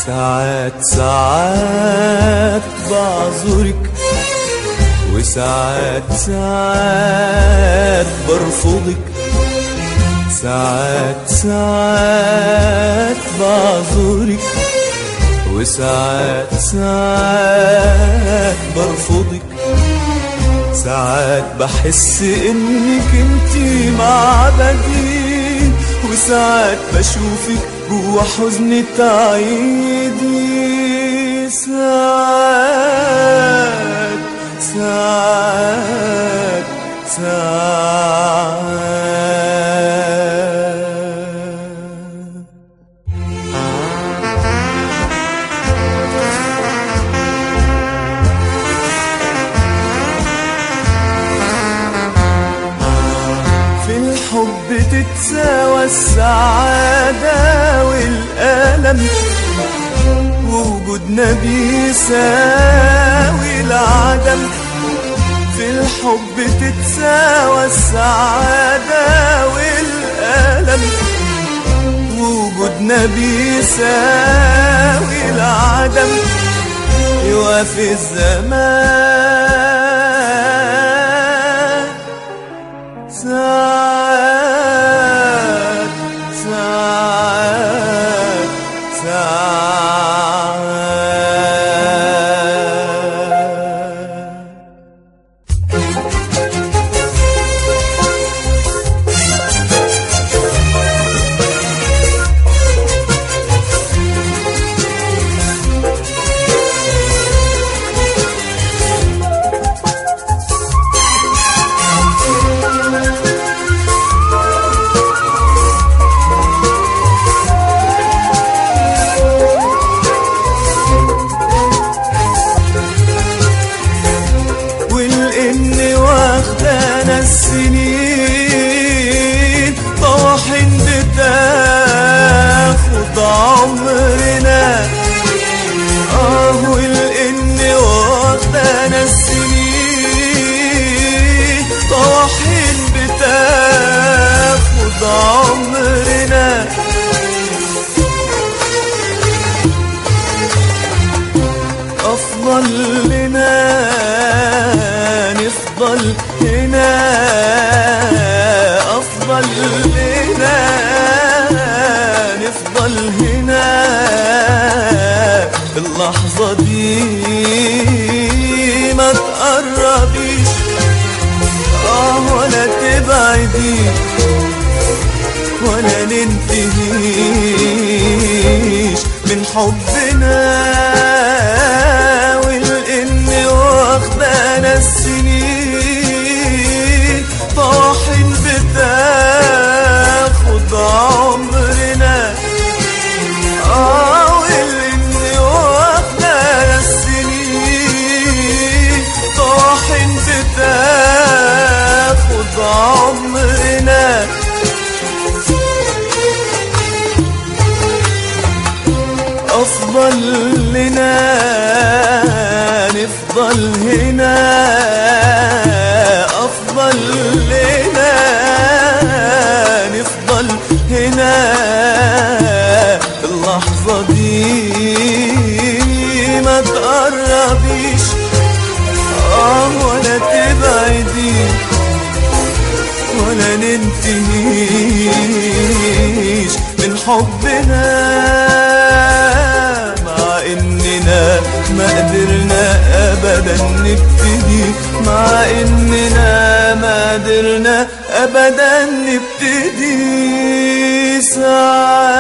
ساعات ساعات بعذرك وساعات ساعات برفضك ساعات ساعات بعذرك وساعات ساعات برفضك ساعات بحس انك انتي معبدي وساعات بشوفك جوا حزن تعيدي ساعات ساعات ساعات في الحب تتساوى السعادة والألم ووجودنا بيساوي العدم في الحب تتساوى السعادة والألم ووجودنا بيساوي العدم يوافي الزمان ساعات ساعات ساعات والإن واخدانا السنين طواحين بتاخد عمرنا اه والإن واخدانا السنين طواحين بتاخد عمرنا أفضل لنا نفضل هنا أفضل لنا نفضل هنا اللحظة دي ما تقربيش آه ولا تبعدي ولا ننتهيش من حبنا والإن واخدانا السنين طاحن بتاخد عمرنا آه والإن واخدانا السنين طاحن بتاخد عمرنا أفضل لنا نفضل هنا أفضل لنا نفضل هنا اللحظة دي ما تقربيش آه ولا تبعدي ولا ننتهيش من حبنا مع اننا ما قدرنا ابدا نبتدي مع اننا ما قدرنا ابدا نبتدي ساعات